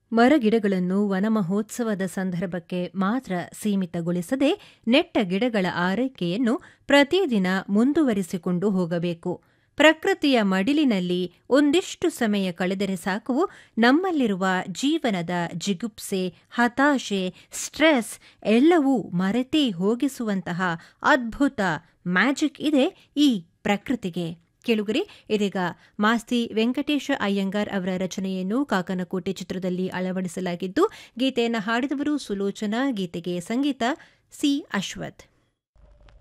ಮರಗಿಡಗಳನ್ನು ವನಮಹೋತ್ಸವದ ಸಂದರ್ಭಕ್ಕೆ ಮಾತ್ರ ಸೀಮಿತಗೊಳಿಸದೆ ನೆಟ್ಟ ಗಿಡಗಳ ಆರೈಕೆಯನ್ನು ಪ್ರತಿದಿನ ಮುಂದುವರಿಸಿಕೊಂಡು ಹೋಗಬೇಕು ಪ್ರಕೃತಿಯ ಮಡಿಲಿನಲ್ಲಿ ಒಂದಿಷ್ಟು ಸಮಯ ಕಳೆದರೆ ಸಾಕು ನಮ್ಮಲ್ಲಿರುವ ಜೀವನದ ಜಿಗುಪ್ಸೆ ಹತಾಶೆ ಸ್ಟ್ರೆಸ್ ಎಲ್ಲವೂ ಮರೆತೇ ಹೋಗಿಸುವಂತಹ ಅದ್ಭುತ ಮ್ಯಾಜಿಕ್ ಇದೆ ಈ ಪ್ರಕೃತಿಗೆ ಕೇಳುಗರೆ ಇದೀಗ ಮಾಸ್ತಿ ವೆಂಕಟೇಶ ಅಯ್ಯಂಗಾರ್ ಅವರ ರಚನೆಯನ್ನು ಕಾಕನಕೋಟೆ ಚಿತ್ರದಲ್ಲಿ ಅಳವಡಿಸಲಾಗಿದ್ದು ಗೀತೆಯನ್ನು ಹಾಡಿದವರು ಸುಲೋಚನಾ ಗೀತೆಗೆ ಸಂಗೀತ ಸಿ ಅಶ್ವಥ್